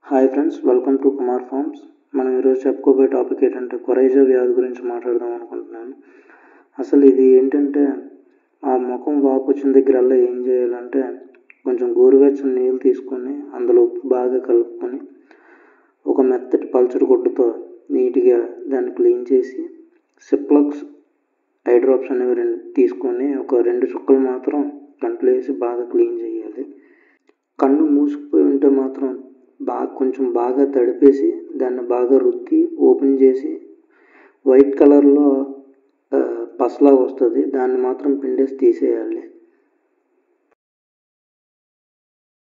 hi friends welcome to Kumar farms మనం ఈరోజు చెప్పుకోబోయే టాపిక్ ఏంటంటే కొరైజా వ్యాధి గురించి మాట్లాడదాం అనుకుంటున్నాను అసలు ఇది ఏంటంటే ఆ ముఖం వాపు వచ్చిన దగ్గరల్లా ఏం చేయాలంటే కొంచెం గోరువెచ్చని నీళ్ళు తీసుకొని అందులో ఉప్పు బాగా కలుపుకొని ఒక మెత్తటి పల్చడి గుడ్డతో నీట్గా దాన్ని క్లీన్ చేసి సిప్లక్స్ ఐ డ్రాప్స్ అనేవి రెండు తీసుకొని ఒక రెండు చుక్కలు మాత్రం కంట్లో వేసి బాగా క్లీన్ చేయాలి కన్ను మూసుకుపోయి ఉంటే మాత్రం బాగా కొంచెం బాగా తడిపేసి దాన్ని బాగా రుద్ది ఓపెన్ చేసి వైట్ కలర్లో పసలా వస్తుంది దాన్ని మాత్రం పిండేసి తీసేయాలి